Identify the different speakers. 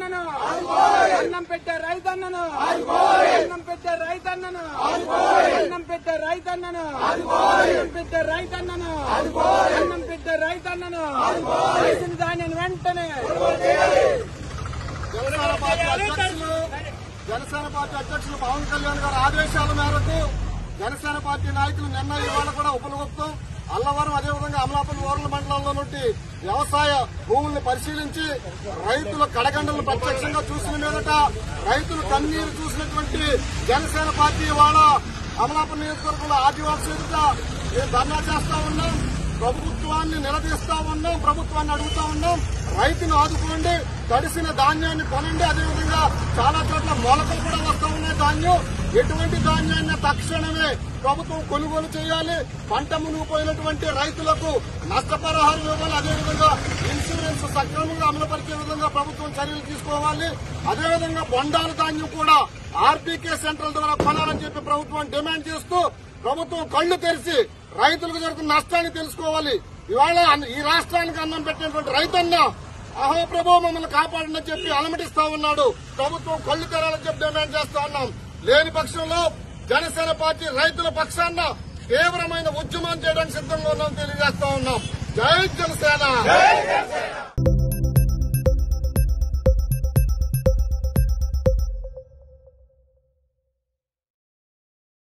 Speaker 1: రైతన్నను అన్నం పెట్టే రైతన్నను అన్నం పెట్టే రైతన్నను అన్నం పెట్టే రైతన్నను అన్నం పెట్టే రైతన్నను అన్నం పెట్టే రైతన్నను చేసిన దానిని వెంటనే
Speaker 2: జనసేన పార్టీ అధ్యక్షులు జనసేన పార్టీ అధ్యక్షులు పవన్ కళ్యాణ్ గారి ఆదేశాల మేరకు జనసేన పార్టీ నాయకులు నిన్న ఇవాళ కూడా ఉపలగుప్తం అల్లవరం అదేవిధంగా అమలాపురం ఓర్ల మండలంలో నుండి వ్యవసాయ భూముల్ని పరిశీలించి రైతుల కడగండలను ప్రత్యక్షంగా చూసిన మీదట రైతులు కన్నీరు చూసినటువంటి జనసేన పార్టీ ఇవాళ అమలాపురం నియోజకవర్గంలో ఆదివాసీ ఎదుట మేము ధర్నా చేస్తా ఉన్నాం ప్రభుత్వాన్ని నిలదీస్తా ఉన్నాం ప్రభుత్వాన్ని అడుగుతా ఉన్నాం రైతును ఆదుకోండి తడిసిన ధాన్యాన్ని కొనండి అదేవిధంగా చాలా చోట్ల మొలకలు కూడా వస్తా ఉన్నాయి ధాన్యం ఎటువంటి ధాన్యాన్ని తక్షణమే ప్రభుత్వం కొనుగోలు చేయాలి పంట మునిగిపోయినటువంటి రైతులకు నష్టపరిహారం ఇవ్వాలి అదేవిధంగా ఇన్సూరెన్స్ సక్రమంగా అమలుపరిచే విధంగా ప్రభుత్వం చర్యలు తీసుకోవాలి అదేవిధంగా బొండాల ధాన్యం కూడా ఆర్బీకే సెంట్రల్ ద్వారా కొనాలని చెప్పి ప్రభుత్వం డిమాండ్ చేస్తూ ప్రభుత్వం కళ్లు తెరిచి రైతులకు జరుగుతున్న నష్టాన్ని తెలుసుకోవాలి ఇవాళ అన్న- ఈ రాష్ట్రానికి అన్నం పెట్టినటువంటి రైతన్న అహో ప్రభు మమ్మల్ని కాపాడని చెప్పి అలమటిస్తా ఉన్నాడు ప్రభుత్వం కళ్లు తెరాలని చెప్పి డిమాండ్ చేస్తా ఉన్నాం లేని పక్షంలో జనసేన పార్టీ రైతుల పక్షాన తీవ్రమైన ఉద్యమం చేయడానికి సిద్ధంగా ఉన్నాం తెలియజేస్తా ఉన్నాం జై జనసేన